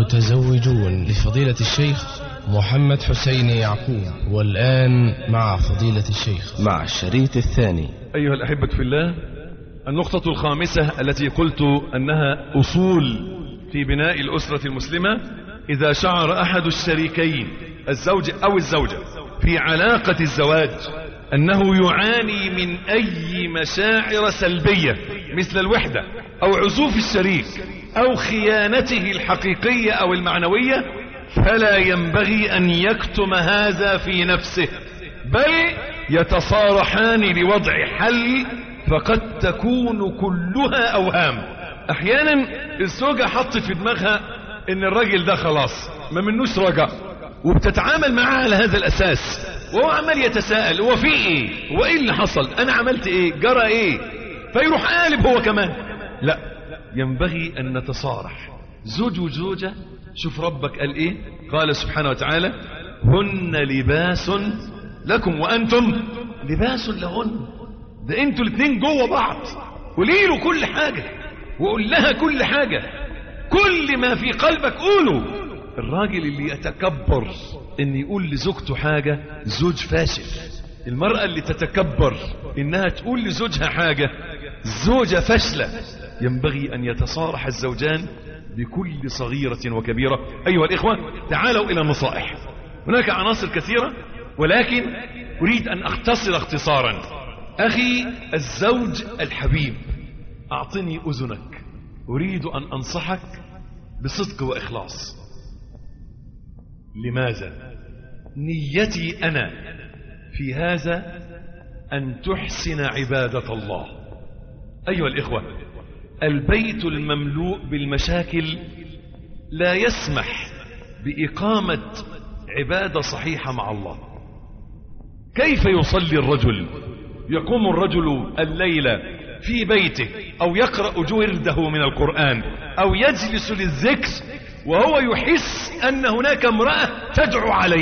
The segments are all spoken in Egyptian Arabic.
المتزوجون لفضيلة الشيخ محمد حسين يعقوب والآن مع فضيلة الشيخ مع الشريط الثاني أيها الأحبة في الله النقطة الخامسة التي قلت أنها أصول في بناء الأسرة المسلمة إذا شعر أحد الشريكين الزوج أو الزوجة في علاقة الزواج أنه يعاني من أي مشاعر سلبية مثل الوحدة أو عزوف الشريك أو خيانته الحقيقية أو المعنوية فلا ينبغي أن يكتم هذا في نفسه بل يتصارحان لوضع حل فقد تكون كلها أوهام أحيانا الزوجة حطت في دماغها ان الراجل ده خلاص ما منوش رجع وبتتعامل معاه على هذا الأساس وهو عمال يتساءل هو في ايه هو ايه اللي حصل انا عملت ايه جرى ايه فيروح قالب هو كمان لا ينبغي ان نتصارح زوج وزوجة شوف ربك قال ايه قال سبحانه وتعالى هن لباس لكم وانتم لباس لهن ده انتوا الاثنين جوه بعض قولي له كل حاجة وقول لها كل حاجة كل ما في قلبك قوله الراجل اللي يتكبر ان يقول لزوجته حاجة زوج فاشل المرأة اللي تتكبر انها تقول لزوجها حاجة زوجة فاشلة ينبغي ان يتصارح الزوجان بكل صغيرة وكبيرة ايها الاخوة تعالوا الى النصائح هناك عناصر كثيرة ولكن اريد ان اختصر اختصارا اخي الزوج الحبيب اعطني اذنك اريد ان انصحك بصدق واخلاص لماذا نيتي انا في هذا ان تحسن عبادة الله ايها الاخوة البيت المملوء بالمشاكل لا يسمح باقامة عبادة صحيحة مع الله كيف يصلي الرجل يقوم الرجل الليلة في بيته او يقرأ جورده من القرآن او يجلس للذكر وهو يحس ان هناك امرأة تدعو عليه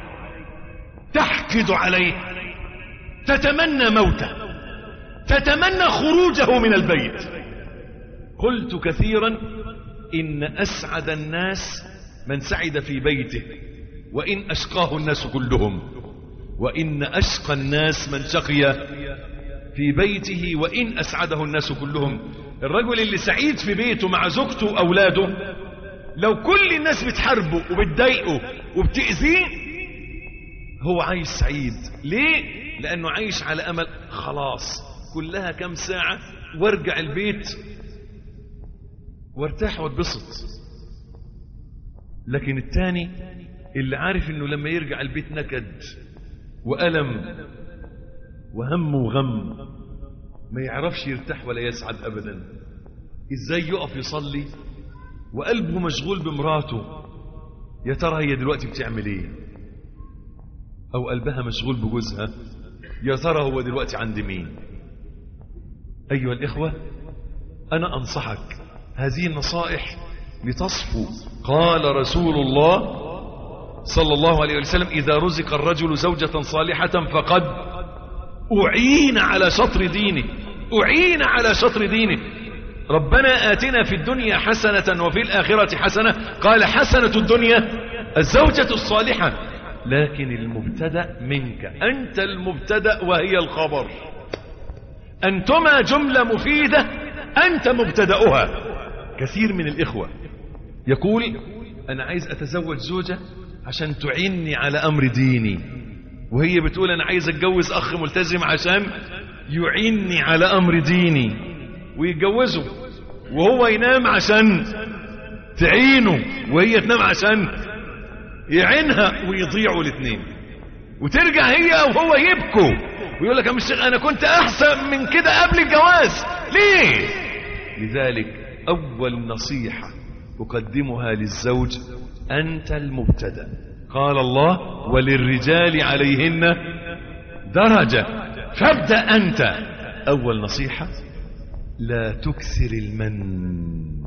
تحقد عليه تتمنى موته تتمنى خروجه من البيت قلت كثيرا ان اسعد الناس من سعد في بيته وان اشقاه الناس كلهم وان اشقى الناس من شقي في بيته وان اسعده الناس كلهم الرجل اللي سعيد في بيته مع زوجته واولاده لو كل الناس بتحاربه وبتضايقه وبتأذيه هو عايش سعيد ليه لانه عايش على امل خلاص كلها كم ساعة وارجع البيت وارتاح واتبسط لكن التاني اللي عارف انه لما يرجع البيت نكد وألم وهم وغم ما يعرفش يرتاح ولا يسعد أبدا ازاي يقف يصلي وقلبه مشغول بمراته يا ترى هي دلوقتي بتعمل ايه او قلبها مشغول بجوزها يا ترى هو دلوقتي عند مين ايها الاخوة انا انصحك هذه النصائح لتصفو قال رسول الله صلى الله عليه وسلم اذا رزق الرجل زوجة صالحة فقد اعين على شطر دينه اعين على شطر دينه ربنا آتنا في الدنيا حسنة وفي الآخرة حسنة قال حسنة الدنيا الزوجة الصالحة لكن المبتدا منك أنت المبتدا وهي الخبر أنتما جملة مفيدة أنت مبتدأها كثير من الإخوة يقول أنا عايز أتزوج زوجة عشان تعيني على أمر ديني وهي بتقول أنا عايز أتجوز أخ ملتزم عشان يعيني على أمر ديني ويتجوزوا وهو ينام عشان تعينه وهي تنام عشان يعينها ويضيعوا الاثنين وترجع هي وهو يبكوا ويقول لك يا مش انا كنت احسن من كده قبل الجواز ليه لذلك اول نصيحة اقدمها للزوج انت المبتدا قال الله وللرجال عليهن درجة فابدأ انت اول نصيحة لا تكثر المن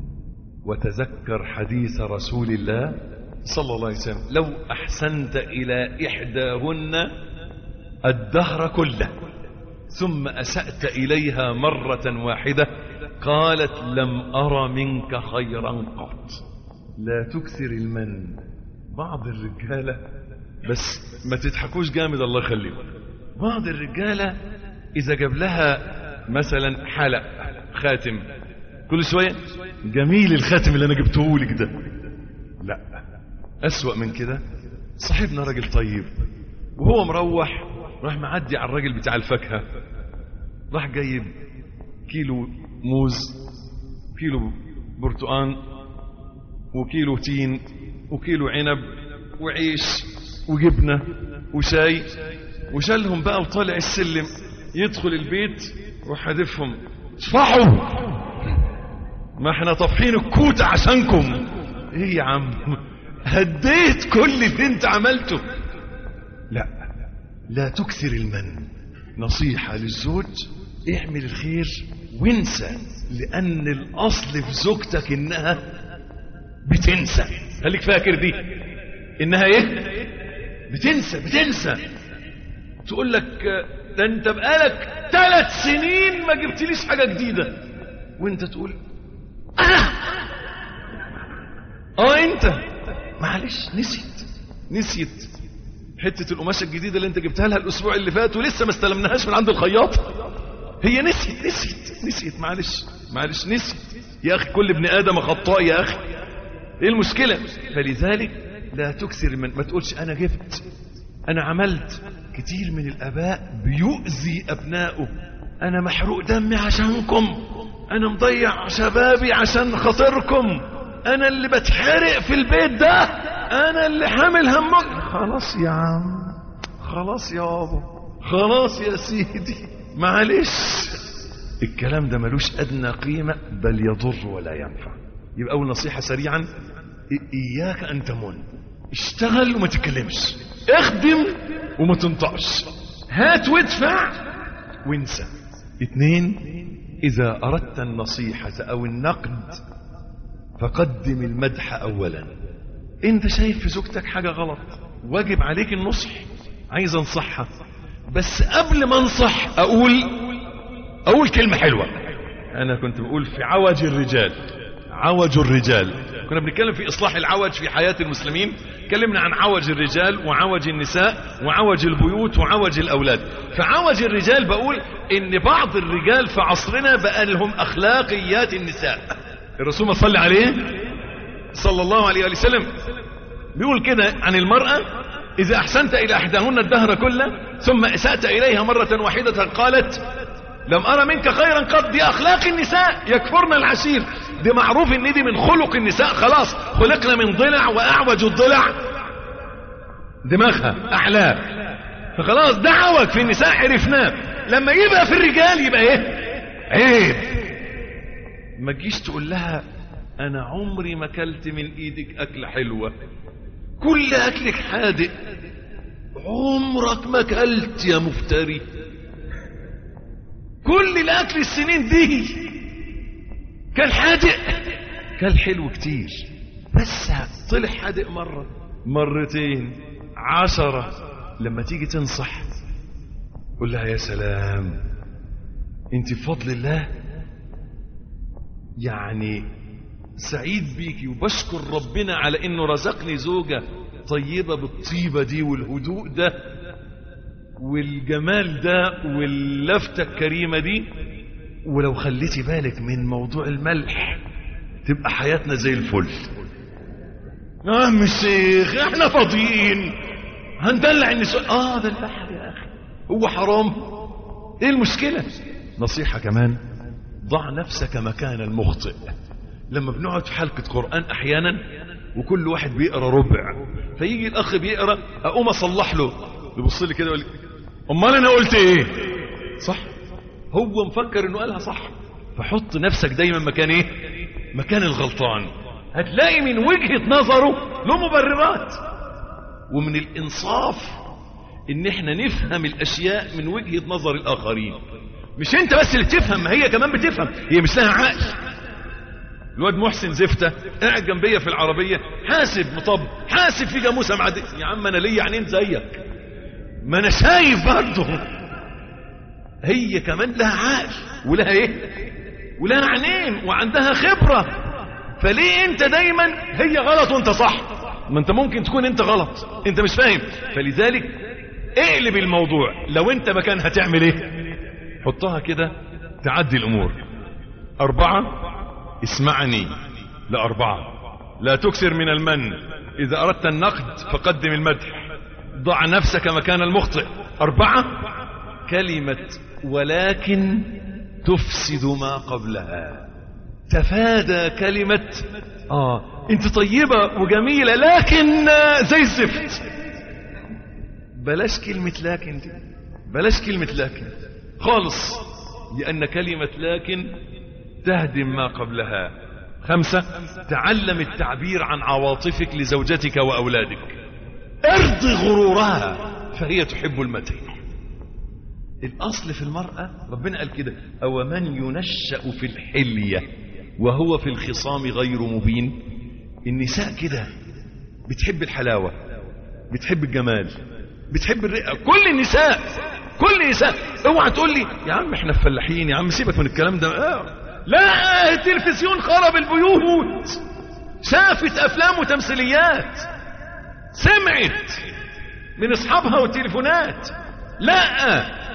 وتذكر حديث رسول الله صلى الله عليه وسلم لو أحسنت إلى إحداهن الدهر كله ثم أسأت إليها مرة واحدة قالت لم أر منك خيرا قط لا تكثر المن بعض الرجالة بس ما تضحكوش جامد الله يخليكم بعض الرجالة إذا جاب لها مثلا حلق خاتم كل شوية جميل الخاتم اللي أنا جبته لك ده لا أسوأ من كده صاحبنا راجل طيب وهو مروح راح معدي على الراجل بتاع الفاكهة راح جايب كيلو موز كيلو برتقان وكيلو تين وكيلو عنب وعيش وجبنة وشاي وشالهم بقى وطالع السلم يدخل البيت وحدفهم اصفحوا ما احنا طافحين الكوت عشانكم ايه يا عم هديت كل اللي انت عملته لا لا تكثر المن نصيحة للزوج اعمل الخير وانسى لان الاصل في زوجتك انها بتنسى خليك فاكر دي انها ايه بتنسى بتنسى تقول لك ده انت بقالك ثلاث سنين ما جبتليش حاجة جديدة وانت تقول انا اه انت معلش نسيت نسيت حتة القماشة الجديدة اللي انت جبتها لها الاسبوع اللي فات ولسه ما استلمناهاش من عند الخياط هي نسيت نسيت نسيت معلش معلش نسيت يا اخي كل ابن ادم خطاء يا اخي ايه المشكلة فلذلك لا تكثر من ما تقولش انا جبت انا عملت كتير من الاباء بيؤذي ابنائه انا محروق دمي عشانكم انا مضيع شبابي عشان خاطركم انا اللي بتحرق في البيت ده انا اللي حامل همك خلاص يا عم خلاص يا بابا خلاص يا سيدي معلش الكلام ده ملوش ادنى قيمة بل يضر ولا ينفع يبقى اول نصيحة سريعا اياك ان تمن اشتغل وما تتكلمش اخدم وما تنطقش هات وادفع وانسى اتنين اذا اردت النصيحة او النقد فقدم المدح اولا انت شايف في زوجتك حاجة غلط واجب عليك النصح عايز انصحها بس قبل ما انصح اقول اقول كلمة حلوة انا كنت بقول في عوج الرجال عوج الرجال كنا بنتكلم في إصلاح العوج في حياة المسلمين اتكلمنا عن عوج الرجال وعوج النساء وعوج البيوت وعوج الأولاد فعوج الرجال بقول إن بعض الرجال في عصرنا بقى لهم أخلاقيات النساء الرسول صلى عليه صلى الله عليه وسلم بيقول كده عن المرأة إذا أحسنت إلى إحداهن الدهر كله ثم أسأت إليها مرة واحدة قالت لم أرى منك خيرا قط دي أخلاق النساء يكفرن العشير دي معروف ان دي من خلق النساء خلاص خلقنا من ضلع وأعوج الضلع دماغها أحلام فخلاص ده عوج في النساء عرفناه لما يبقى في الرجال يبقى ايه عيب ما تجيش تقول لها انا عمري ما اكلت من ايدك اكله حلوه كل اكلك حادق عمرك ما اكلت يا مفتري كل الاكل السنين دي كان حادق كان حلو كتير بس طلع حادق مرة مرتين عشرة لما تيجي تنصح قول لها يا سلام انت بفضل الله يعني سعيد بيكي وبشكر ربنا على انه رزقني زوجة طيبة بالطيبة دي والهدوء ده والجمال ده واللفتة الكريمة دي ولو خليتي بالك من موضوع الملح تبقى حياتنا زي الفل يا عم الشيخ احنا فاضيين هندلع النساء اه ده البحر يا اخي هو حرام ايه المشكلة نصيحة كمان ضع نفسك مكان المخطئ لما بنقعد في حلقة قرآن احيانا وكل واحد بيقرا ربع فيجي الاخ بيقرا اقوم اصلح له يبص لي كده يقول لي امال انا قلت ايه صح هو مفكر انه قالها صح فحط نفسك دايما مكان ايه مكان الغلطان هتلاقي من وجهة نظره له مبررات ومن الانصاف ان احنا نفهم الاشياء من وجهة نظر الاخرين مش انت بس اللي بتفهم ما هي كمان بتفهم هي مش لها عقل الواد محسن زفتة قاعد جنبية في العربية حاسب مطب حاسب في جاموسة معدي يا عم انا ليا عينين زيك ما انا شايف برضه هي كمان لها عقل ولها ايه ولها عينين وعندها خبرة فليه انت دايما هي غلط وانت صح ما انت ممكن تكون انت غلط انت مش فاهم فلذلك اقلب الموضوع لو انت مكان هتعمل ايه حطها كده تعدي الامور اربعة اسمعني لاربعة لا تكثر من المن اذا اردت النقد فقدم المدح ضع نفسك مكان المخطئ اربعة كلمة ولكن تفسد ما قبلها تفادى كلمة اه انت طيبة وجميلة لكن زي الزفت بلاش كلمة لكن دي بلاش كلمة لكن خالص لأن كلمة لكن تهدم ما قبلها خمسة تعلم التعبير عن عواطفك لزوجتك وأولادك ارض غرورها فهي تحب المدح الأصل في المرأة ربنا قال كده أو من ينشأ في الحلية وهو في الخصام غير مبين النساء كده بتحب الحلاوة بتحب الجمال بتحب الرئة كل النساء كل النساء اوعى تقول لي يا عم احنا فلاحين يا عم سيبك من الكلام ده آه. لا التلفزيون خرب البيوت شافت افلام وتمثيليات سمعت من اصحابها والتليفونات لا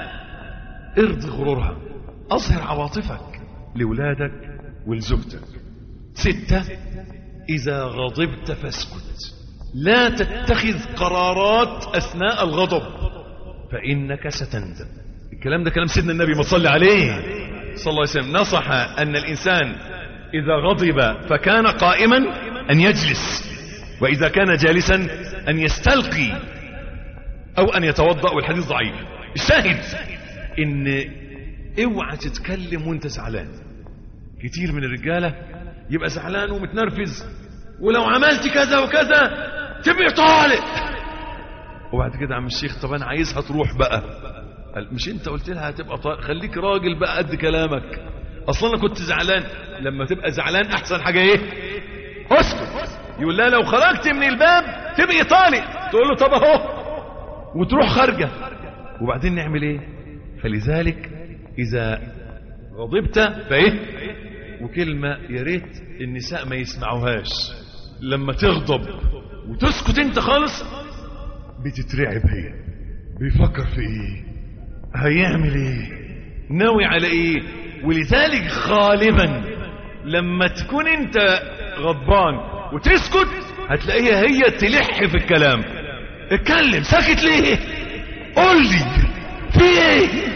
ارضي غرورها اظهر عواطفك لاولادك ولزوجتك ستة اذا غضبت فاسكت لا تتخذ قرارات اثناء الغضب فانك ستندم الكلام ده كلام سيدنا النبي ما صلى عليه صلى الله عليه وسلم نصح ان الانسان اذا غضب فكان قائما ان يجلس واذا كان جالسا ان يستلقي او ان يتوضا والحديث ضعيف الشاهد ان اوعى تتكلم وانت زعلان كتير من الرجاله يبقى زعلان ومتنرفز ولو عملت كذا وكذا تبقى طالق وبعد كده عم الشيخ طب انا عايزها تروح بقى قال مش انت قلت لها هتبقى طالق خليك راجل بقى قد كلامك اصلا انا كنت زعلان لما تبقى زعلان احسن حاجه ايه اسكت يقول لها لو خرجت من الباب تبقي طالق تقول له طب اهو وتروح خارجه وبعدين نعمل ايه فلذلك اذا غضبت فايه وكلمه يا ريت النساء ما يسمعوهاش لما تغضب وتسكت انت خالص بتترعب هي بيفكر في ايه هيعمل ايه ناوي على ايه ولذلك غالبا لما تكون انت غضبان وتسكت هتلاقيها هي تلح في الكلام اتكلم ساكت ليه قول لي في ايه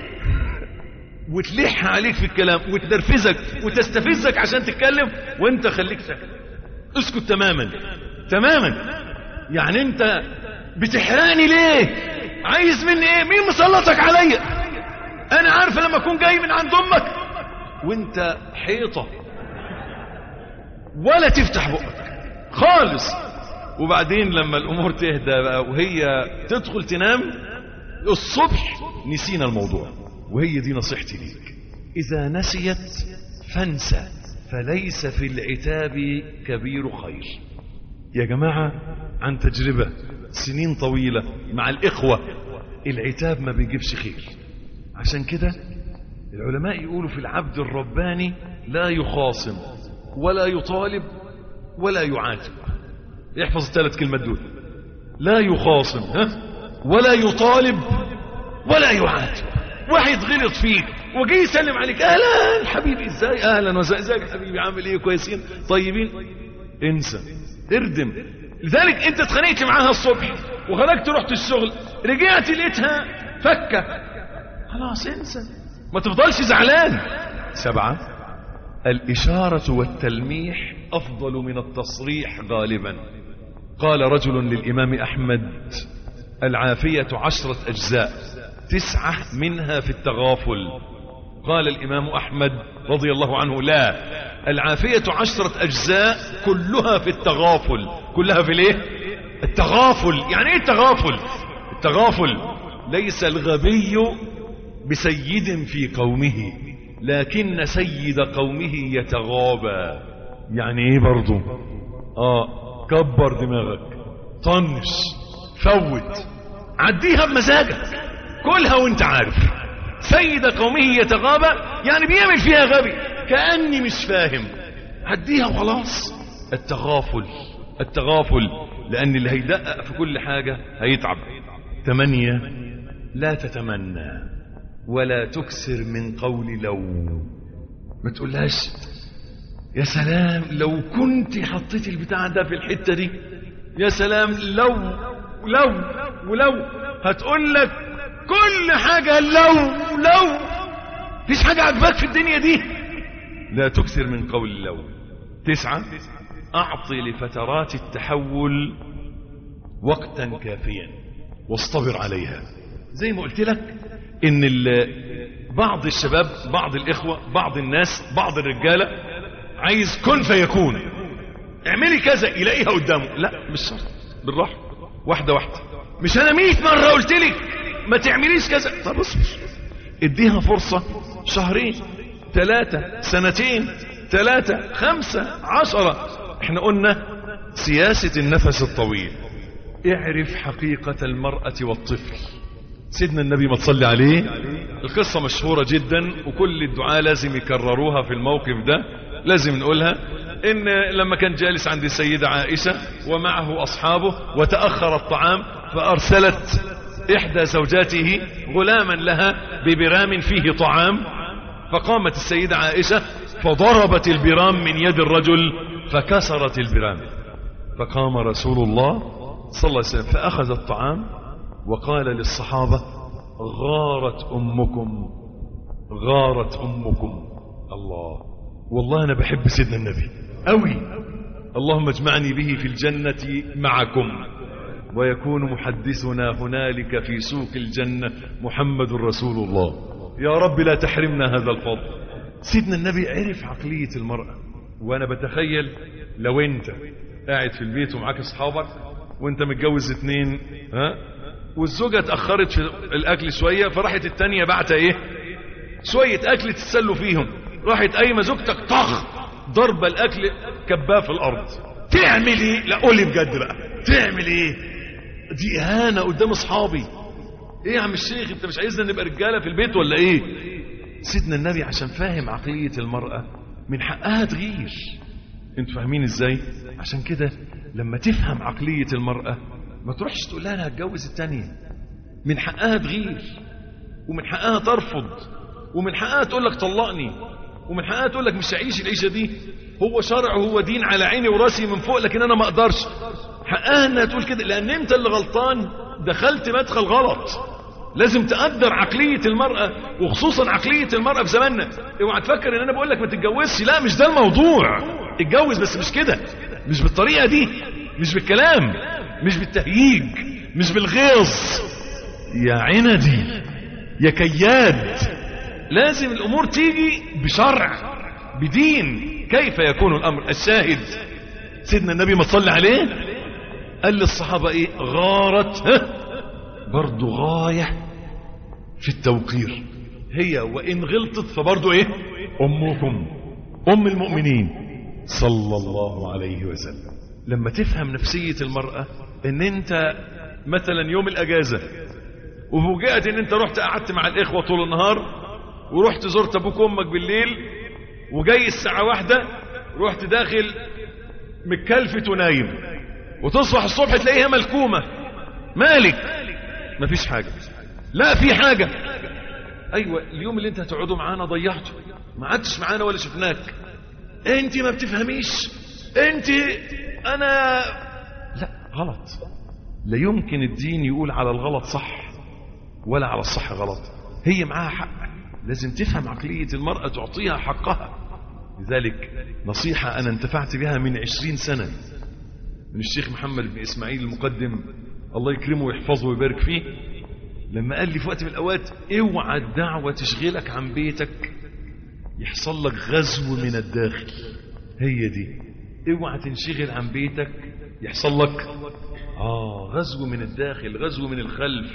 وتلح عليك في الكلام وتنرفزك وتستفزك عشان تتكلم وانت خليك ساكت اسكت تماما تماما يعني انت بتحرقني ليه عايز مني ايه مين مسلطك عليا انا عارفه لما اكون جاي من عند امك وانت حيطه ولا تفتح بقك خالص وبعدين لما الامور تهدى بقى وهي تدخل تنام الصبح نسينا الموضوع وهي دي نصيحتي ليك اذا نسيت فانسى فليس في العتاب كبير خير يا جماعة عن تجربة سنين طويلة مع الإخوة العتاب ما بيجيبش خير عشان كده العلماء يقولوا في العبد الرباني لا يخاصم ولا يطالب ولا يعاتب يحفظ الثلاث كلمات دول لا يخاصم ها ولا يطالب ولا يعاتب واحد غلط فيك وجي يسلم عليك اهلا حبيبي ازاي اهلا وسهلا ازيك حبيبي عامل ايه كويسين طيبين انسى اردم لذلك انت اتخانقت معاها الصبح وخرجت رحت الشغل رجعت لقيتها فكه خلاص انسى ما تفضلش زعلان سبعة الإشارة والتلميح أفضل من التصريح غالبا قال رجل للإمام أحمد العافية عشرة أجزاء تسعة منها في التغافل قال الإمام أحمد رضي الله عنه لا العافية عشرة أجزاء كلها في التغافل كلها في الايه التغافل يعني ايه التغافل التغافل ليس الغبي بسيد في قومه لكن سيد قومه يتغابى يعني ايه برضو اه كبر دماغك طنش فوت عديها بمزاجك كلها وانت عارف سيد قومه يتغابى يعني بيعمل فيها غبي كأني مش فاهم هديها وخلاص التغافل التغافل لأن اللي هيدقق في كل حاجة هيتعب ثمانية لا تتمنى ولا تكسر من قول لو ما تقولهاش يا سلام لو كنت حطيت البتاع ده في الحتة دي يا سلام لو لو ولو هتقول لك كل حاجة لو لو فيش حاجة عجبك في الدنيا دي لا تكثر من قول لو تسعة أعطي لفترات التحول وقتا كافيا واصطبر عليها زي ما قلت لك ان بعض الشباب بعض الاخوة بعض الناس بعض الرجالة عايز كن فيكون اعملي كذا يلاقيها قدامه لا مش شرط بالراحة واحدة واحدة مش انا ميت مرة قلت لك ما تعمليش كذا طب اصبر اديها فرصة شهرين ثلاثة سنتين ثلاثة خمسة عشرة احنا قلنا سياسة النفس الطويل اعرف حقيقة المرأة والطفل سيدنا النبي ما تصلي عليه القصة مشهورة جدا وكل الدعاء لازم يكرروها في الموقف ده لازم نقولها ان لما كان جالس عند السيدة عائشة ومعه اصحابه وتأخر الطعام فارسلت احدى زوجاته غلاما لها ببرام فيه طعام فقامت السيدة عائشة فضربت البرام من يد الرجل فكسرت البرام فقام رسول الله صلى الله عليه وسلم فأخذ الطعام وقال للصحابة غارت أمكم غارت أمكم الله والله أنا بحب سيدنا النبي أوي اللهم اجمعني به في الجنة معكم ويكون محدثنا هنالك في سوق الجنة محمد رسول الله يا رب لا تحرمنا هذا الفضل سيدنا النبي عرف عقلية المرأة وانا بتخيل لو انت قاعد في البيت ومعاك اصحابك وانت متجوز اتنين ها والزوجة اتأخرت في الاكل شوية فراحت التانية بعت ايه شوية اكل تتسلوا فيهم راحت قايمة زوجتك طخ ضرب الاكل كباه في الارض تعمل ايه لا قولي بجد بقى تعمل ايه دي اهانة قدام اصحابي ايه يا عم الشيخ انت مش عايزنا نبقى رجالة في البيت ولا ايه سيدنا النبي عشان فاهم عقلية المرأة من حقها تغير انتوا فاهمين ازاي عشان كده لما تفهم عقلية المرأة ما تروحش تقول لها انا هتجوز التانية من حقها تغير ومن حقها ترفض ومن حقها تقول لك طلقني ومن حقها تقول لك مش هعيش العيشة دي هو شرع وهو دين على عيني وراسي من فوق لكن انا ما اقدرش حقها انها تقول كده لان انت اللي غلطان دخلت مدخل غلط لازم تقدر عقلية المرأة وخصوصا عقلية المرأة في زماننا اوعى تفكر ان انا بقول لك ما تتجوزش لا مش ده الموضوع اتجوز بس مش كده مش بالطريقة دي مش بالكلام مش بالتهييج مش بالغيظ يا عندي يا كياد لازم الامور تيجي بشرع بدين كيف يكون الامر الشاهد سيدنا النبي ما تصلي عليه قال للصحابة ايه غارت ها برضو غاية في التوقير هي وإن غلطت فبرضو إيه أمكم أم المؤمنين صلى الله عليه وسلم لما تفهم نفسية المرأة ان انت مثلا يوم الاجازة وفوجئت ان انت رحت قعدت مع الاخوة طول النهار ورحت زرت ابوك وامك بالليل وجاي الساعة واحدة رحت داخل متكلفت ونايم وتصبح الصبح تلاقيها ملكومة مالك مفيش حاجة لا في حاجة ايوه اليوم اللي انت هتقعدوا معانا ضيعته ما عدتش معانا ولا شفناك انت ما بتفهميش انت انا لا غلط لا يمكن الدين يقول على الغلط صح ولا على الصح غلط هي معاها حق لازم تفهم عقلية المرأة تعطيها حقها لذلك نصيحة أنا انتفعت بها من عشرين سنة من الشيخ محمد بن إسماعيل المقدم الله يكرمه ويحفظه ويبارك فيه لما قال لي في وقت من الأوقات اوعى الدعوة تشغلك عن بيتك يحصل لك غزو من الداخل هي دي اوعى تنشغل عن بيتك يحصل لك آه غزو من الداخل غزو من الخلف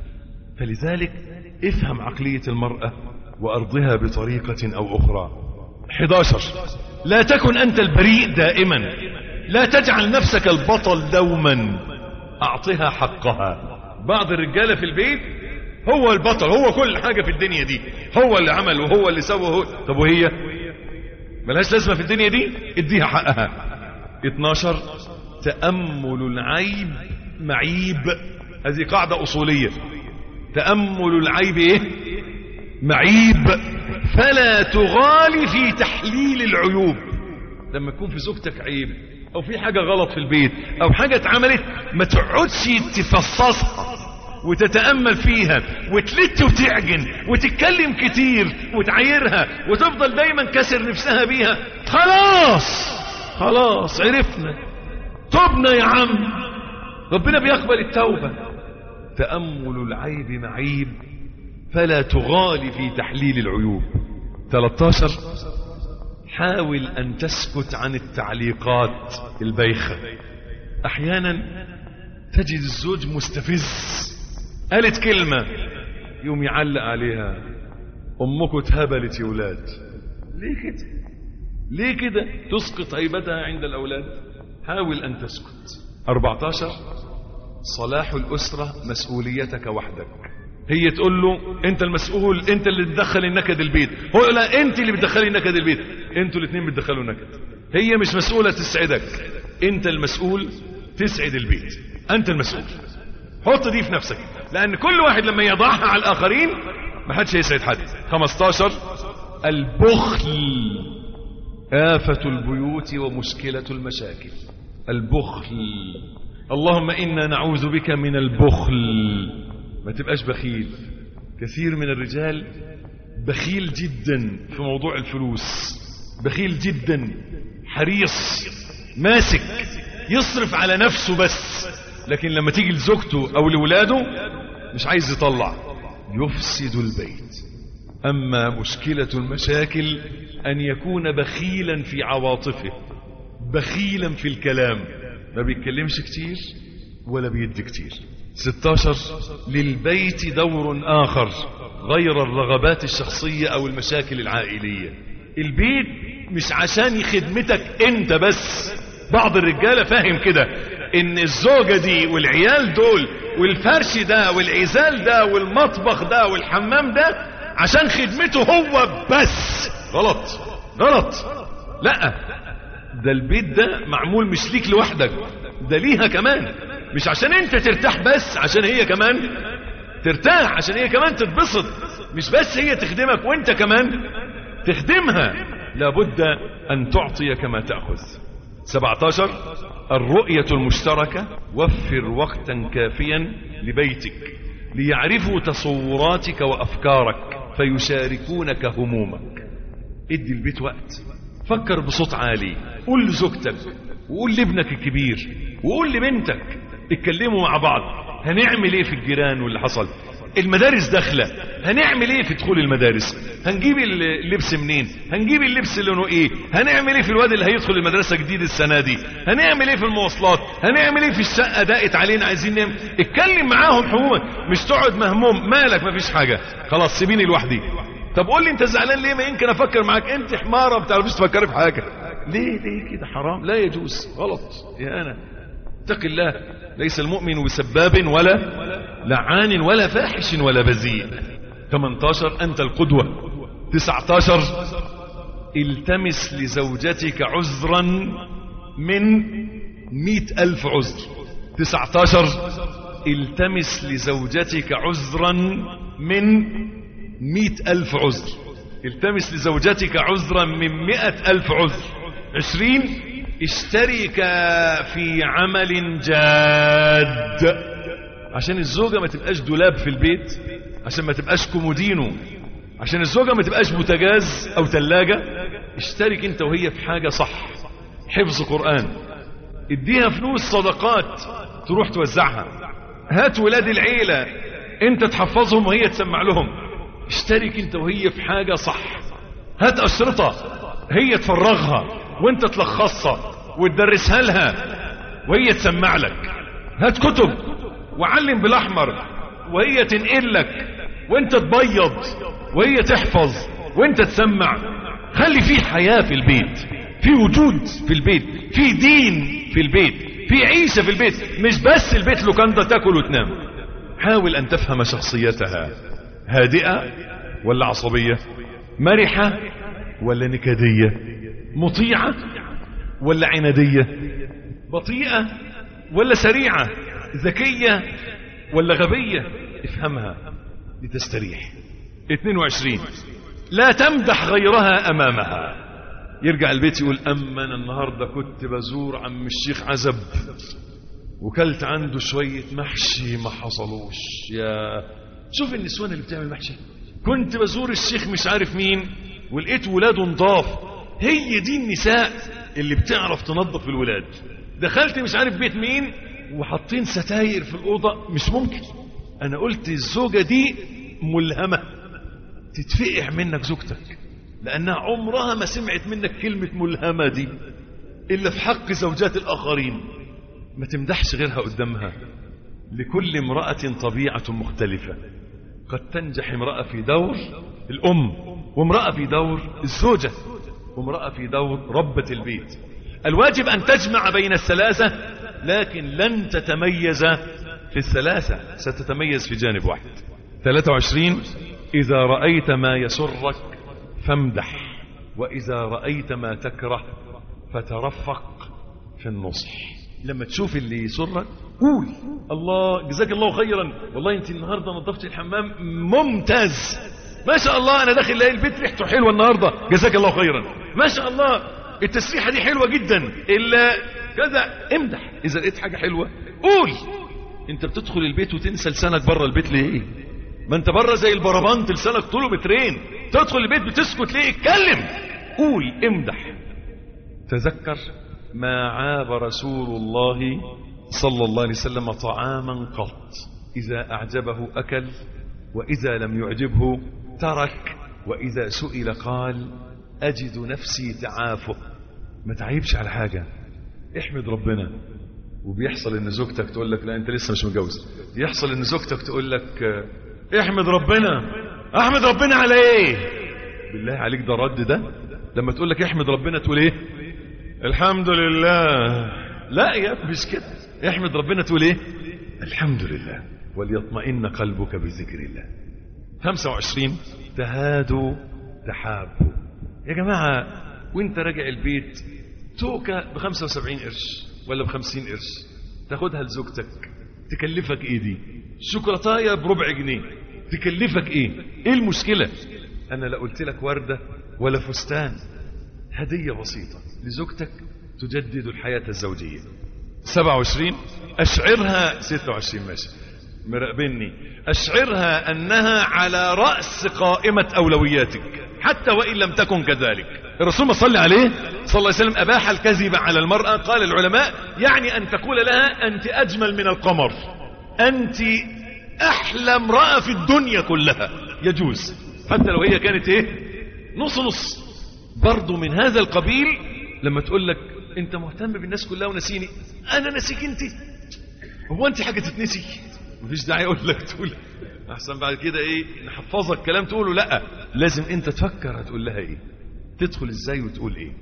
فلذلك افهم عقلية المرأة وأرضها بطريقة أو أخرى 11 لا تكن أنت البريء دائما لا تجعل نفسك البطل دوما أعطها حقها بعض الرجالة في البيت هو البطل هو كل حاجة في الدنيا دي هو اللي عمل وهو اللي سوى هو طب وهي ملهاش لازمة في الدنيا دي اديها حقها 12 تأمل العيب معيب هذه قاعدة أصولية تأمل العيب ايه معيب فلا تغالي في تحليل العيوب لما يكون في زوجتك عيب او في حاجة غلط في البيت او حاجة اتعملت ما تقعدش تفصصها وتتأمل فيها وتلت وتعجن وتتكلم كتير وتعايرها وتفضل دايما كسر نفسها بيها خلاص خلاص عرفنا تبنا يا عم ربنا بيقبل التوبة تأمل العيب معيب فلا تغالي في تحليل العيوب 13 حاول أن تسكت عن التعليقات البيخة أحيانا تجد الزوج مستفز قالت كلمة يوم يعلق عليها أمك اتهبلت يا ولاد ليه كده ليه كده تسقط هيبتها عند الأولاد حاول أن تسكت 14 صلاح الأسرة مسؤوليتك وحدك هي تقول له انت المسؤول انت اللي تدخل النكد البيت هو لا انت اللي بتدخلي النكد البيت انتوا الاثنين بتدخلوا نكد هي مش مسؤولة تسعدك انت المسؤول تسعد البيت انت المسؤول حط دي في نفسك لان كل واحد لما يضعها على الاخرين ما حدش هيسعد حد 15 البخل آفة البيوت ومشكلة المشاكل البخل اللهم إنا نعوذ بك من البخل ما تبقاش بخيل كثير من الرجال بخيل جدا في موضوع الفلوس بخيل جدا حريص ماسك يصرف على نفسه بس لكن لما تيجي لزوجته او لولاده مش عايز يطلع يفسد البيت اما مشكلة المشاكل ان يكون بخيلا في عواطفه بخيلا في الكلام ما بيتكلمش كتير ولا بيدي كتير 16 للبيت دور آخر غير الرغبات الشخصية أو المشاكل العائلية البيت مش عشان خدمتك انت بس بعض الرجالة فاهم كده ان الزوجة دي والعيال دول والفرش ده والعزال ده والمطبخ ده والحمام ده عشان خدمته هو بس غلط غلط لا ده البيت ده معمول مش ليك لوحدك ده ليها كمان مش عشان انت ترتاح بس عشان هي كمان ترتاح عشان هي كمان تتبسط مش بس هي تخدمك وانت كمان تخدمها لابد ان تعطي كما تأخذ 17 الرؤية المشتركة وفر وقتا كافيا لبيتك ليعرفوا تصوراتك وأفكارك فيشاركونك همومك ادي البيت وقت فكر بصوت عالي قول لزوجتك وقول لابنك الكبير وقول لبنتك اتكلموا مع بعض هنعمل ايه في الجيران واللي حصل المدارس داخلة هنعمل ايه في دخول المدارس هنجيب اللبس منين هنجيب اللبس لونه ايه هنعمل ايه في الواد اللي هيدخل المدرسة جديد السنة دي هنعمل ايه في المواصلات هنعمل ايه في الشقة دقت علينا عايزين نعمل اتكلم معاهم حموما مش تقعد مهموم مالك مفيش حاجة خلاص سيبيني لوحدي طب قول لي انت زعلان ليه ما يمكن افكر معاك انت حمارة ما بتعرفيش تفكري في حاجة ليه ليه كده حرام لا يجوز غلط يا انا اتق الله ليس المؤمن بسباب ولا لعان ولا فاحش ولا بذيء 18 أنت القدوة 19 التمس لزوجتك عذرا من مئة ألف عذر 19 التمس لزوجتك عذرا من مئة ألف عذر التمس لزوجتك عذرا من مئة ألف عذر عشرين اشترك في عمل جاد عشان الزوجة ما تبقاش دولاب في البيت عشان ما تبقاش كومودينو عشان الزوجة ما تبقاش بوتاجاز او تلاجة اشترك انت وهي في حاجة صح حفظ قرآن اديها فلوس صدقات تروح توزعها هات ولاد العيلة انت تحفظهم وهي تسمع لهم اشترك انت وهي في حاجة صح هات اشرطة هي تفرغها وانت تلخصها وتدرسها لها وهي تسمع لك هات كتب وعلم بالاحمر وهي تنقل لك وانت تبيض وهي تحفظ وانت تسمع خلي في حياة في البيت في وجود في البيت في دين في البيت في عيشة في البيت مش بس البيت لوكاندا تاكل وتنام حاول ان تفهم شخصيتها هادئة ولا عصبية مرحة ولا نكدية مطيعة ولا عنادية بطيئة ولا سريعة ذكية ولا غبية افهمها لتستريح 22 لا تمدح غيرها أمامها يرجع البيت يقول أما أنا النهاردة كنت بزور عم الشيخ عزب وكلت عنده شوية محشي ما حصلوش يا شوف النسوان اللي بتعمل محشي كنت بزور الشيخ مش عارف مين ولقيت ولاده نضاف هي دي النساء اللي بتعرف تنظف الولاد دخلت مش عارف بيت مين وحاطين ستاير في الأوضة مش ممكن أنا قلت الزوجة دي ملهمة تتفقع منك زوجتك لأنها عمرها ما سمعت منك كلمة ملهمة دي إلا في حق زوجات الآخرين ما تمدحش غيرها قدامها لكل امرأة طبيعة مختلفة قد تنجح امرأة في دور الأم وامرأة في دور الزوجة وامرأة في دور ربة البيت الواجب أن تجمع بين الثلاثة لكن لن تتميز في الثلاثة ستتميز في جانب واحد 23 إذا رأيت ما يسرك فامدح وإذا رأيت ما تكره فترفق في النصح لما تشوف اللي يسرك قول الله جزاك الله خيرا والله انت النهارده نظفت الحمام ممتاز ما شاء الله انا داخل الاقي البيت ريحته حلوه النهارده جزاك الله خيرا ما شاء الله التسريحه دي حلوه جدا الا كذا امدح اذا لقيت حاجه حلوه قول انت بتدخل البيت وتنسى لسانك بره البيت ليه ما انت بره زي البربنت لسانك طوله مترين تدخل البيت بتسكت ليه اتكلم قول امدح تذكر ما عاب رسول الله صلى الله عليه وسلم طعاما قط إذا أعجبه أكل وإذا لم يعجبه ترك وإذا سئل قال أجد نفسي تعافه ما تعيبش على حاجة احمد ربنا وبيحصل ان زوجتك تقول لك لا انت لسه مش متجوز يحصل ان زوجتك تقول لك احمد ربنا احمد ربنا على ايه بالله عليك ده الرد ده لما تقول لك احمد ربنا تقول ايه الحمد لله لا يا مش كده احمد ربنا تقول ايه الحمد لله وليطمئن قلبك بذكر الله 25 تهادوا تحابوا يا جماعة وانت راجع البيت توكة ب 75 قرش ولا ب 50 قرش تاخدها لزوجتك تكلفك ايه دي شوكولاتايه بربع جنيه تكلفك ايه ايه المشكلة انا لا قلت لك وردة ولا فستان هدية بسيطة لزوجتك تجدد الحياة الزوجية 27 أشعرها 26 ماشي مراقبني أشعرها أنها على رأس قائمة أولوياتك حتى وإن لم تكن كذلك الرسول صلى عليه صلى الله عليه وسلم أباح الكذب على المرأة قال العلماء يعني أن تقول لها أنت أجمل من القمر أنت أحلى امرأة في الدنيا كلها يجوز حتى لو هي كانت إيه نص نص برضو من هذا القبيل لما تقول لك انت مهتم بالناس كلها ونسيني انا نسيك انت هو انت حاجه تتنسي مفيش داعي اقول لك تقول احسن بعد كده ايه نحفظك كلام تقوله لا لازم انت تفكر هتقول لها ايه تدخل ازاي وتقول ايه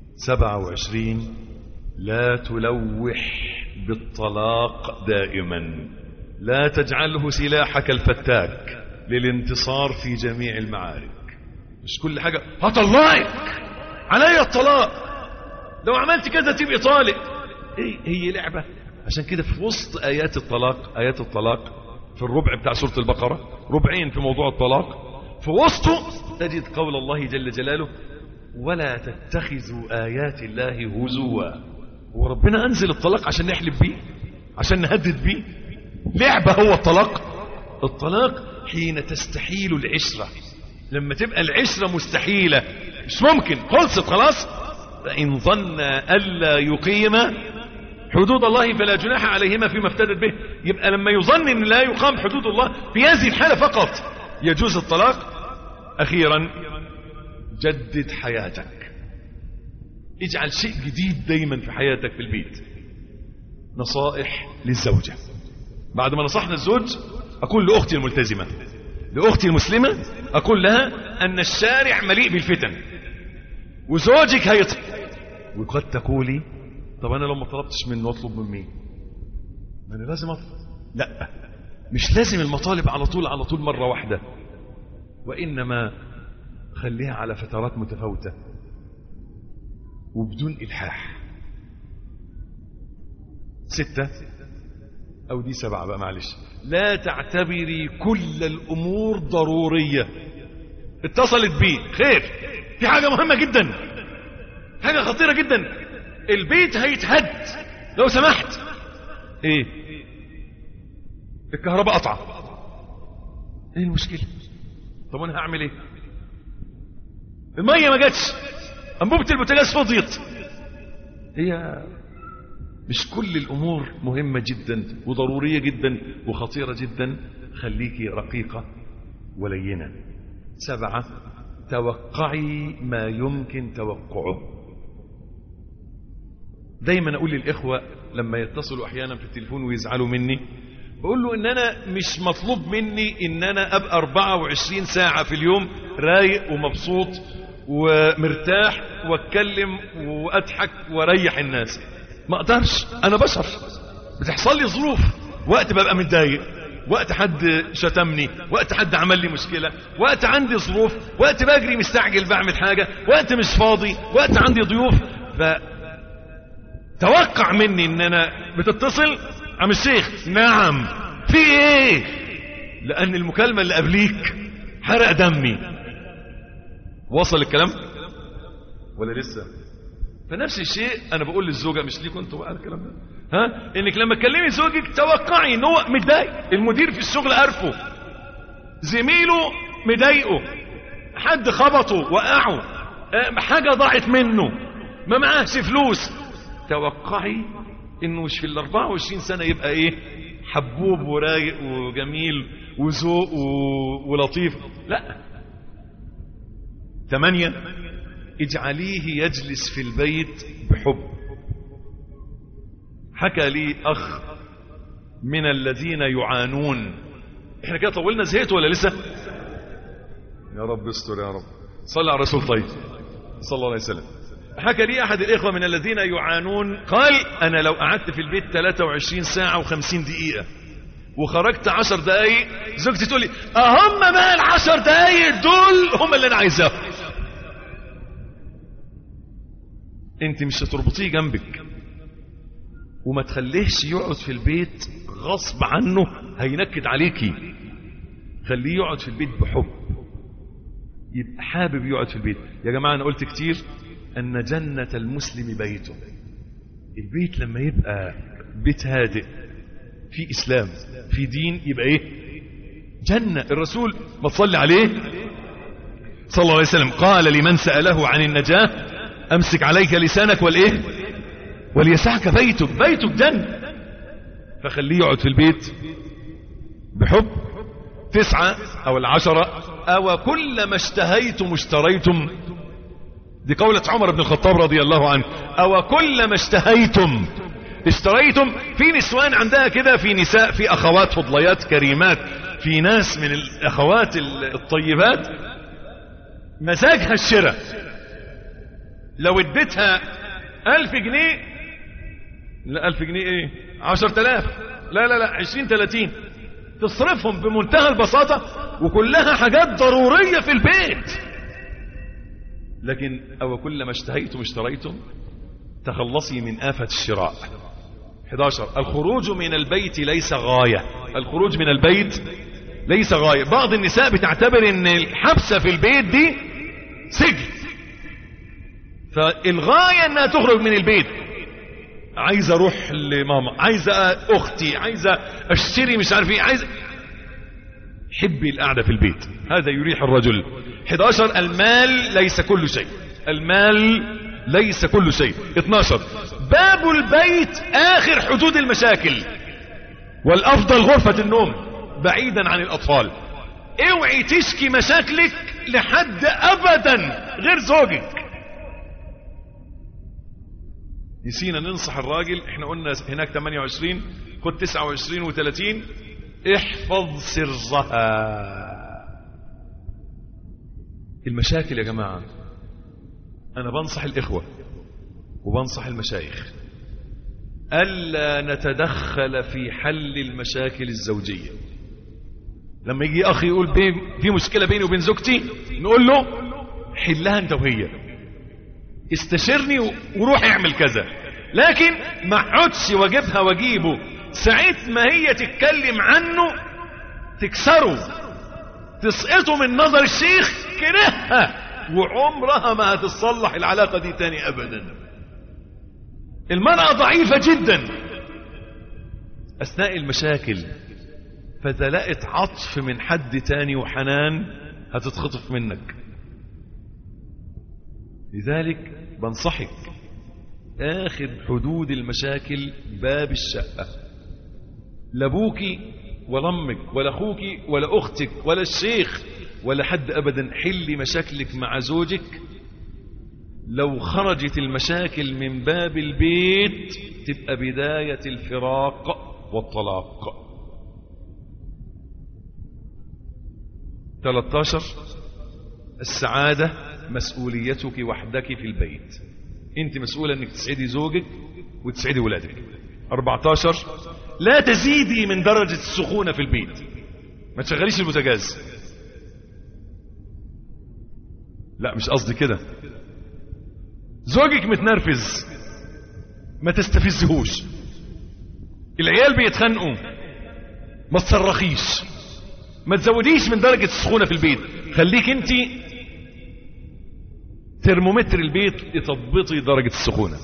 27 لا تلوح بالطلاق دائما لا تجعله سلاحك الفتاك للانتصار في جميع المعارك مش كل حاجة هطلعك علي الطلاق لو عملت كذا تبقى طالق ايه هي لعبة عشان كده في وسط آيات الطلاق آيات الطلاق في الربع بتاع سورة البقرة ربعين في موضوع الطلاق في وسطه تجد قول الله جل جلاله ولا تتخذوا آيات الله هزوا وربنا أنزل الطلاق عشان نحلف بيه عشان نهدد بيه لعبة هو الطلاق الطلاق حين تستحيل العشرة لما تبقى العشرة مستحيلة مش ممكن خلصت خلاص فإن ظن ألا يقيم حدود الله فلا جناح عليهما فيما افتدت به يبقى لما يظن أن لا يقام حدود الله في هذه الحالة فقط يجوز الطلاق أخيرا جدد حياتك اجعل شيء جديد دايما في حياتك في البيت نصائح للزوجة بعد ما نصحنا الزوج أقول لأختي الملتزمة لأختي المسلمة أقول لها أن الشارع مليء بالفتن وزوجك هيطلع وقد تقولي طب أنا لو ما طلبتش منه أطلب من مين ما أنا لازم أطلب لا مش لازم المطالب على طول على طول مرة واحدة وإنما خليها على فترات متفاوتة وبدون إلحاح ستة أو دي سبعة بقى معلش لا تعتبري كل الأمور ضرورية اتصلت بيه خير في حاجة مهمة جدا حاجة خطيرة جدا البيت هيتهد لو سمحت ايه الكهرباء قطعة ايه المشكلة طب انا هعمل ايه المية ما جاتش انبوبة البوتاجاز فضيت هي مش كل الامور مهمة جدا وضرورية جدا وخطيرة جدا خليكي رقيقة ولينة سبعة توقعي ما يمكن توقعه دايما اقول للاخوة لما يتصلوا احيانا في التليفون ويزعلوا مني بقول له ان انا مش مطلوب مني ان انا ابقى 24 ساعة في اليوم رايق ومبسوط ومرتاح واتكلم واضحك واريح الناس ما اقدرش انا بشر بتحصل لي ظروف وقت ببقى متضايق وقت حد شتمني وقت حد عمل لي مشكلة وقت عندي ظروف وقت بجري مستعجل بعمل حاجة وقت مش فاضي وقت عندي ضيوف ف توقع مني ان انا بتتصل عم الشيخ نعم في ايه لان المكالمة اللي قبليك حرق دمي وصل الكلام ولا لسه فنفس الشيء انا بقول للزوجة مش ليكوا انتوا بقى الكلام ده ها انك لما تكلمي زوجك توقعي ان هو متضايق المدير في الشغل عارفه زميله مضايقه حد خبطه وقعه اه، حاجة ضاعت منه ما معاهش فلوس توقعي انه مش في ال 24 سنة يبقى ايه حبوب ورايق وجميل وذوق و- ولطيف لا ثمانية اجعليه يجلس في البيت بحب حكى لي اخ من الذين يعانون احنا كده طولنا زهقت ولا لسه يا رب استر يا رب صلى على الرسول طيب صلى الله عليه وسلم حكى لي احد الاخوه من الذين يعانون قال انا لو قعدت في البيت 23 ساعه و50 دقيقه وخرجت 10 دقايق زوجتي تقول لي اهم بقى العشر دقايق دول هم اللي انا عايزاهم انت مش هتربطيه جنبك وما تخليهش يقعد في البيت غصب عنه هينكد عليكي خليه يقعد في البيت بحب يبقى حابب يقعد في البيت يا جماعة أنا قلت كتير أن جنة المسلم بيته البيت لما يبقى بيت هادئ في إسلام في دين يبقى إيه جنة الرسول ما تصلي عليه صلى الله عليه وسلم قال لمن سأله عن النجاة أمسك عليك لسانك والإيه وليسعك بيتك بيتك جنة فخليه يقعد في البيت بحب تسعة أو العشرة أو كل ما اشتهيتم اشتريتم دي قولة عمر بن الخطاب رضي الله عنه أو كل ما اشتهيتم اشتريتم في نسوان عندها كده في نساء في أخوات فضليات كريمات في ناس من الأخوات الطيبات مزاجها الشراء لو اديتها ألف جنيه لا ألف جنيه ايه عشر تلاف لا لا لا عشرين تلاتين تصرفهم بمنتهى البساطة وكلها حاجات ضرورية في البيت لكن أو كل ما اشتهيتم اشتريتم تخلصي من آفة الشراء 11 الخروج من البيت ليس غاية الخروج من البيت ليس غاية بعض النساء بتعتبر ان الحبسة في البيت دي سجن فالغاية انها تخرج من البيت عايز اروح لماما عايزة اختي عايزة اشتري مش عارف ايه عايز حبي القعدة في البيت هذا يريح الرجل 11 المال ليس كل شيء المال ليس كل شيء 12 باب البيت اخر حدود المشاكل والافضل غرفة النوم بعيدا عن الاطفال اوعي تشكي مشاكلك لحد ابدا غير زوجك نسينا ننصح الراجل احنا قلنا هناك 28 خد 29 و30 احفظ سرها المشاكل يا جماعة انا بنصح الاخوة وبنصح المشايخ ألا نتدخل في حل المشاكل الزوجية لما يجي أخي يقول بين في مشكلة بيني وبين زوجتي نقول له حلها أنت وهي استشرني وروح اعمل كذا لكن ما اقعدش واجيبها واجيبه ساعة ما هي تتكلم عنه تكسره تسقطه من نظر الشيخ كرهها وعمرها ما هتتصلح العلاقة دي تاني ابدا المرأة ضعيفة جدا اثناء المشاكل فاذا لقت عطف من حد تاني وحنان هتتخطف منك لذلك بنصحك اخر حدود المشاكل باب الشقة لابوك ولا امك ولا اخوك ولا اختك ولا الشيخ ولا حد ابدا حل مشاكلك مع زوجك لو خرجت المشاكل من باب البيت تبقى بداية الفراق والطلاق 13 السعادة مسؤوليتك وحدك في البيت انت مسؤولة انك تسعدي زوجك وتسعدي ولادك 14 لا تزيدي من درجة السخونة في البيت ما تشغليش البوتاجاز لا مش قصدي كده زوجك متنرفز ما تستفزهوش العيال بيتخانقوا ما تصرخيش ما تزوديش من درجة السخونة في البيت خليك انت ترمومتر البيت لتضبطي درجة السخونة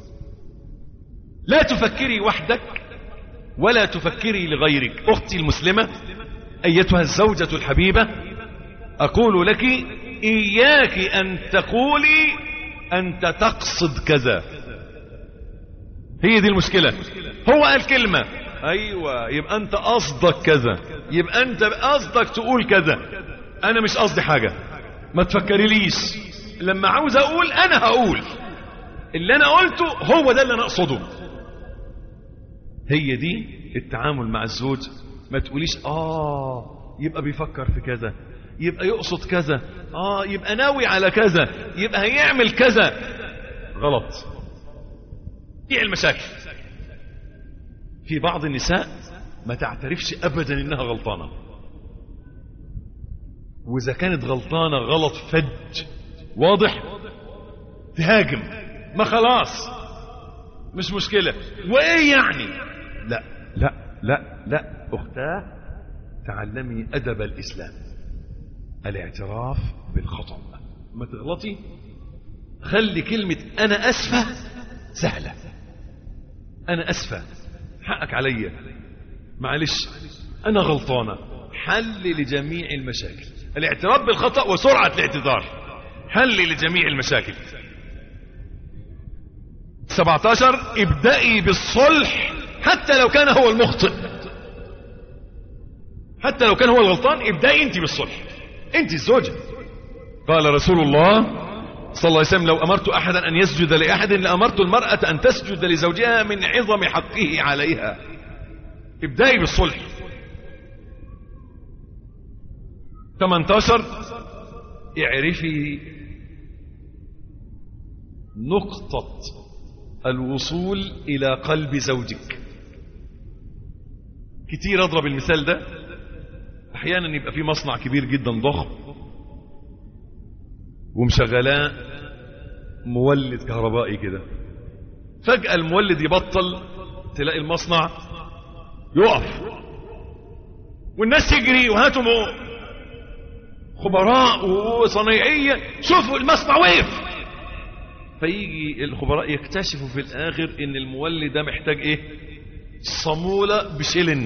لا تفكري وحدك ولا تفكري لغيرك أختي المسلمة أيتها الزوجة الحبيبة أقول لك إياك أن تقولي أنت تقصد كذا هي دي المشكلة هو قال كلمة أيوة يبقى أنت قصدك كذا يبقى أنت قصدك تقول كذا أنا مش قصدي حاجة ما تفكريليش لما عاوز أقول أنا هقول اللي أنا قلته هو ده اللي أنا أقصده هي دي التعامل مع الزوج ما تقوليش آه يبقى بيفكر في كذا يبقى يقصد كذا آه يبقى ناوي على كذا يبقى هيعمل كذا غلط دي المشاكل في بعض النساء ما تعترفش أبدا إنها غلطانة وإذا كانت غلطانة غلط فج واضح تهاجم ما خلاص مش مشكلة وإيه يعني لا لا لا لا أختاه تعلمي أدب الإسلام الاعتراف بالخطأ ما تغلطي خلي كلمة أنا أسفة سهلة أنا أسفة حقك عليا معلش أنا غلطانة حل لجميع المشاكل الاعتراف بالخطأ وسرعة الاعتذار حل لجميع المشاكل 17 ابدأي بالصلح حتى لو كان هو المخطئ حتى لو كان هو الغلطان ابدأي انت بالصلح انت الزوجة قال رسول الله صلى الله عليه وسلم لو أمرت أحدا أن يسجد لأحد لأمرت المرأة أن تسجد لزوجها من عظم حقه عليها ابدأي بالصلح 18 اعرفي نقطة الوصول إلى قلب زوجك كتير أضرب المثال ده أحيانا يبقى في مصنع كبير جدا ضخم ومشغلاه مولد كهربائي كده فجأة المولد يبطل تلاقي المصنع يقف والناس تجري وهاتوا خبراء وصنايعية شوفوا المصنع وقف فيجي الخبراء يكتشفوا في الآخر ان المولد ده محتاج ايه صامولة بشلن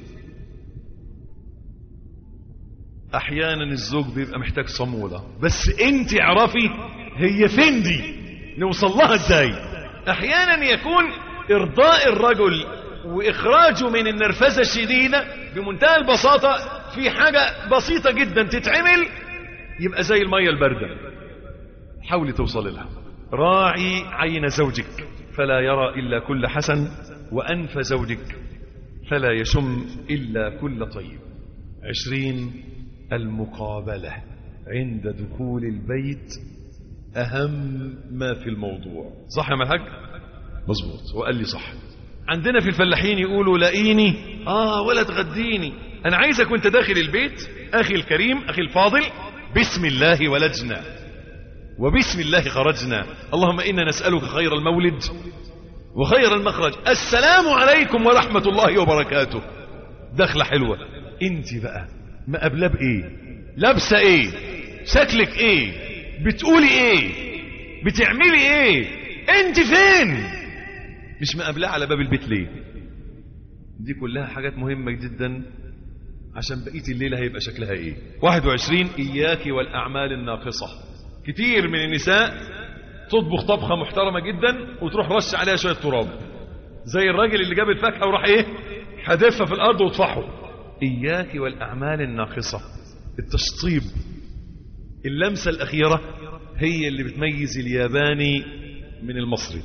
احيانا الزوج بيبقى محتاج صامولة بس انت اعرفي هي فين دي نوصل لها ازاي احيانا يكون ارضاء الرجل واخراجه من النرفزة الشديدة بمنتهى البساطة في حاجة بسيطة جدا تتعمل يبقى زي المية الباردة حاولي توصل لها راعي عين زوجك فلا يرى إلا كل حسن وأنف زوجك فلا يشم إلا كل طيب عشرين المقابلة عند دخول البيت أهم ما في الموضوع صح يا ملحق مظبوط وقال لي صح عندنا في الفلاحين يقولوا لاقيني آه ولا تغديني أنا عايزك وانت داخل البيت أخي الكريم أخي الفاضل بسم الله ولجنا وبسم الله خرجنا اللهم إنا نسألك خير المولد وخير المخرج السلام عليكم ورحمة الله وبركاته دخلة حلوة انت بقى مقابلة بايه لابسة ايه شكلك ايه بتقولي ايه بتعملي ايه انت فين مش مقابلة على باب البيت ليه دي كلها حاجات مهمة جدا عشان بقية الليلة هيبقى شكلها ايه 21 اياك والاعمال الناقصة كتير من النساء تطبخ طبخة محترمة جدا وتروح رش عليها شوية تراب زي الراجل اللي جاب الفاكهة وراح ايه حدفها في الارض وطفحه اياك والاعمال الناقصة التشطيب اللمسة الاخيرة هي اللي بتميز الياباني من المصري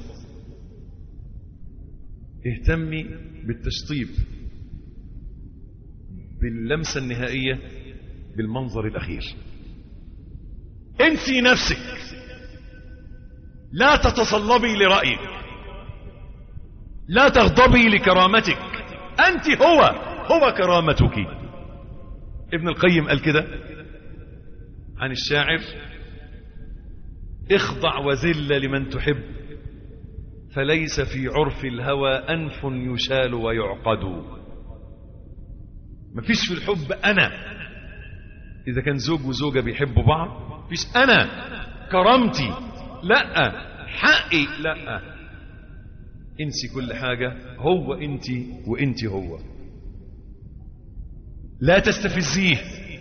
اهتمي بالتشطيب باللمسة النهائية بالمنظر الأخير انسي نفسك لا تتصلبي لرأيك لا تغضبي لكرامتك أنت هو هو كرامتك ابن القيم قال كده عن الشاعر اخضع وذل لمن تحب فليس في عرف الهوى أنف يشال ويعقد مفيش في الحب أنا إذا كان زوج وزوجة بيحبوا بعض مفيش أنا كرامتي لا حقي لا انسي كل حاجة هو انت وانت هو لا تستفزيه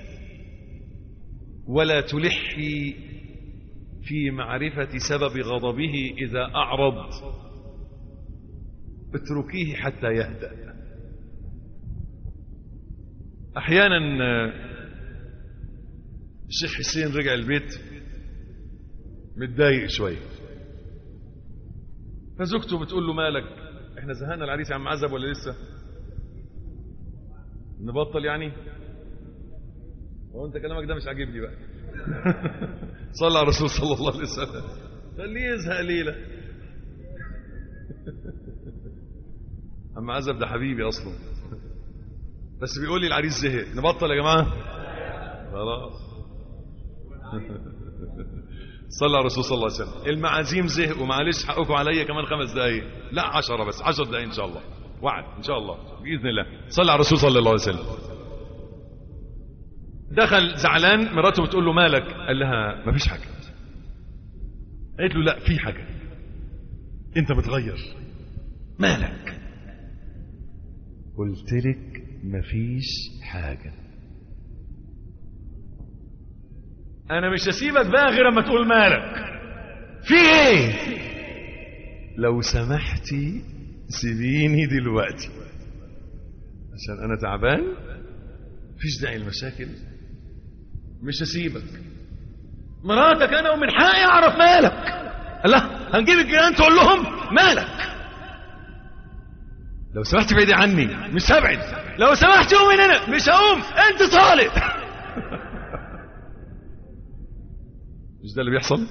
ولا تلحي في معرفة سبب غضبه إذا أعرض اتركيه حتى يهدأ أحيانا الشيخ حسين رجع البيت متضايق شوية فزوجته بتقول له مالك احنا زهقنا العريس يا عم عزب ولا لسه نبطل يعني هو انت كلامك ده مش عاجبني بقى صلى على الرسول صلى الله عليه وسلم خليه يزهق ليلة عم عزب ده حبيبي اصلا بس بيقول لي العريس زهق نبطل يا جماعة خلاص صلى على الرسول صلى الله عليه وسلم المعازيم زهقوا معلش حقكم عليا كمان خمس دقايق لا عشرة بس عشر دقايق ان شاء الله وعد ان شاء الله باذن الله صلى على الرسول صلى الله عليه وسلم دخل زعلان مراته بتقول له مالك قال لها ما فيش حاجه قالت له لا في حاجه انت متغير مالك قلت لك مفيش حاجه انا مش هسيبك بقى غير اما تقول مالك في ايه لو سمحتي سيبيني دلوقتي عشان انا تعبان مفيش داعي المشاكل مش هسيبك مراتك انا ومن حقي اعرف مالك لا هنجيب الجيران تقول لهم مالك لو سمحت بعيدي عني مش هبعد لو سمحت قوم من هنا مش هقوم انت طالق مش ده اللي بيحصل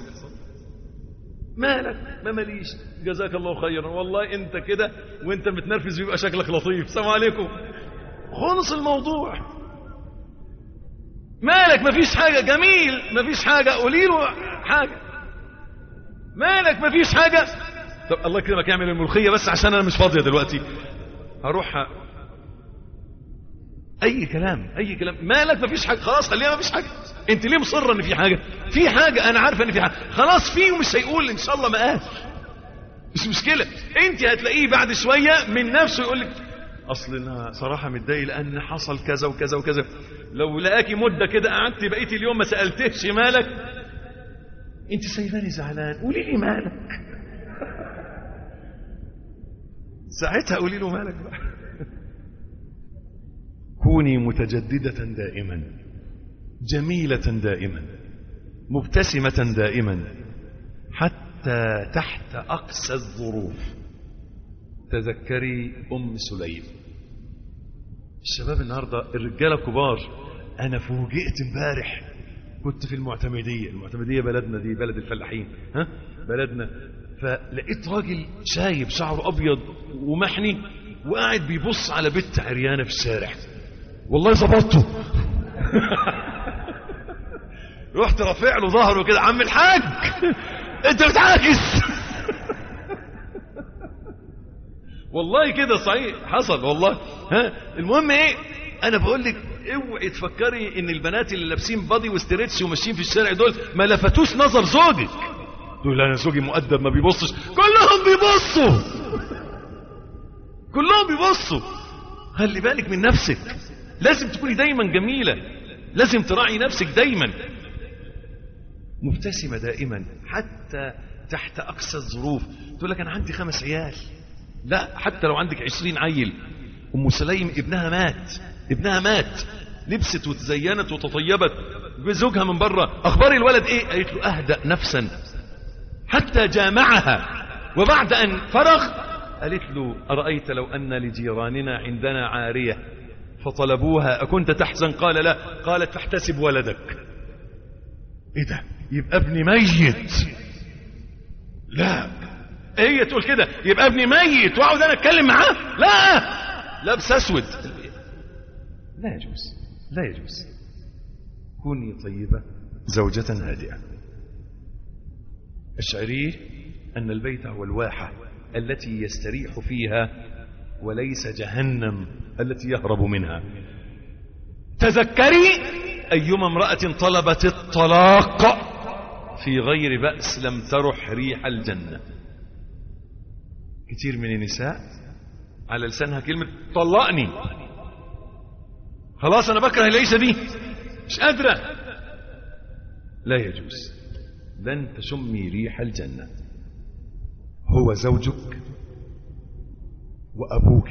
مالك ما ماليش جزاك الله خيرا والله انت كده وانت متنرفز بيبقى شكلك لطيف السلام عليكم خلص الموضوع مالك مفيش حاجة جميل مفيش حاجة قولي له حاجة مالك مفيش حاجة طب الله يكرمك يعمل الملوخية بس عشان انا مش فاضية دلوقتي هروح اي كلام اي كلام مالك مفيش حاجة خلاص خليها مفيش حاجة انت ليه مصر ان في حاجة في حاجة انا عارفة ان في حاجة خلاص في ومش هيقول ان شاء الله ما قال مش مشكلة انت هتلاقيه بعد شوية من نفسه يقول لك اصل انا صراحة متضايق لان حصل كذا وكذا وكذا لو لقاكي مدة كده قعدت بقيت اليوم ما سألتهش مالك انت سايباني زعلان قولي لي مالك ساعتها قولي له مالك بقى كوني متجددة دائما جميلة دائما مبتسمة دائما حتى تحت أقسى الظروف تذكري أم سليم الشباب النهاردة الرجالة كبار أنا فوجئت امبارح كنت في المعتمدية المعتمدية بلدنا دي بلد الفلاحين ها بلدنا فلقيت راجل شايب شعره أبيض ومحني وقاعد بيبص على بنت عريانة في الشارع والله ظبطته رحت رافع له ظهره كده عم الحاج انت بتعاكس والله كده صحيح حصل والله ها المهم ايه انا بقول لك اوعي تفكري ان البنات اللي لابسين بادي وستريتش وماشيين في الشارع دول ما لفتوش نظر زوجك تقول انا زوجي مؤدب ما بيبصش كلهم بيبصوا كلهم بيبصوا خلي بالك من نفسك لازم تكوني دايما جميلة لازم تراعي نفسك دايما مبتسمة دائما حتى تحت أقصى الظروف تقول لك أنا عندي خمس عيال لا حتى لو عندك عشرين عيل أم سليم ابنها مات ابنها مات لبست وتزينت وتطيبت بزوجها من بره أخبار الولد إيه قالت له أهدأ نفسا حتى جامعها وبعد أن فرغ قالت له أرأيت لو أن لجيراننا عندنا عارية فطلبوها أكنت تحزن قال لا قالت فاحتسب ولدك ايه ده يبقى ابني ميت لا هي تقول كده يبقى ابني ميت واقعد انا اتكلم معاه لا لابس اسود لا يجوز لا يجوز كوني طيبة زوجة هادئة اشعريه أن البيت هو الواحة التي يستريح فيها وليس جهنم التي يهرب منها تذكري أيما امرأة طلبت الطلاق في غير بأس لم ترح ريح الجنة كتير من النساء على لسانها كلمة طلقني خلاص أنا بكره العيشة دي مش قادرة لا يجوز لن تشمي ريح الجنة هو زوجك وأبوك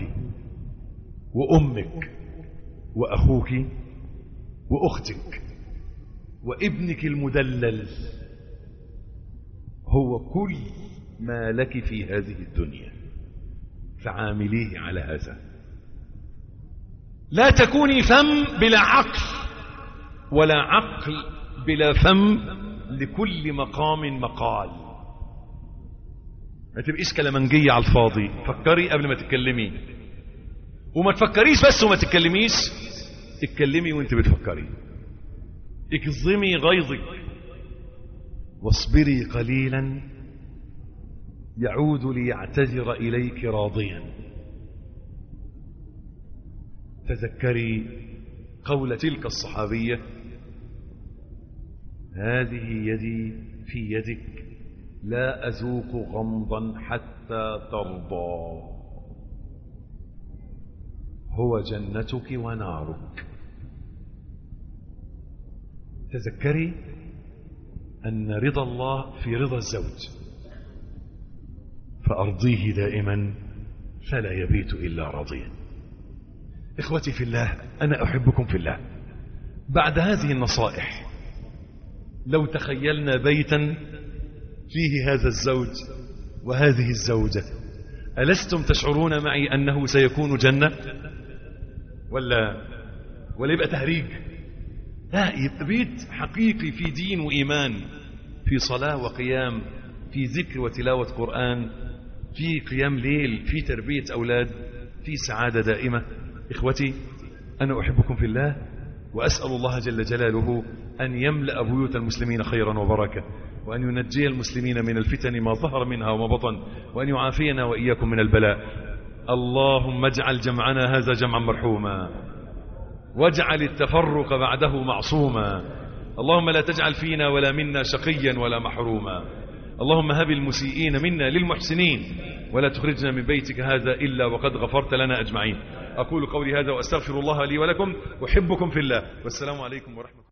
وأمك وأخوك وأختك وابنك المدلل هو كل ما لك في هذه الدنيا فعامليه على هذا لا تكوني فم بلا عقل ولا عقل بلا فم لكل مقام مقال ما تبقيش كلمنجية على الفاضي فكري قبل ما تتكلمي وما تفكريش بس وما تتكلميش اتكلمي وانت بتفكري اكظمي غيظك واصبري قليلا يعود ليعتذر إليك راضيا تذكري قول تلك الصحابية هذه يدي في يدك لا أذوق غمضا حتى ترضى هو جنتك ونارك تذكري أن رضا الله في رضا الزوج فأرضيه دائما فلا يبيت إلا راضيا إخوتي في الله أنا أحبكم في الله بعد هذه النصائح لو تخيلنا بيتا فيه هذا الزوج وهذه الزوجة ألستم تشعرون معي أنه سيكون جنة ولا ولا يبقى تهريج لا يبقى بيت حقيقي في دين وإيمان في صلاة وقيام في ذكر وتلاوة قرآن في قيام ليل في تربية أولاد في سعادة دائمة إخوتي أنا أحبكم في الله وأسأل الله جل جلاله أن يملأ بيوت المسلمين خيرا وبركة وأن ينجي المسلمين من الفتن ما ظهر منها وما بطن وأن يعافينا وإياكم من البلاء اللهم اجعل جمعنا هذا جمعا مرحوما واجعل التفرق بعده معصوما اللهم لا تجعل فينا ولا منا شقيا ولا محروما اللهم هب المسيئين منا للمحسنين ولا تخرجنا من بيتك هذا إلا وقد غفرت لنا أجمعين أقول قولي هذا وأستغفر الله لي ولكم أحبكم في الله والسلام عليكم ورحمة الله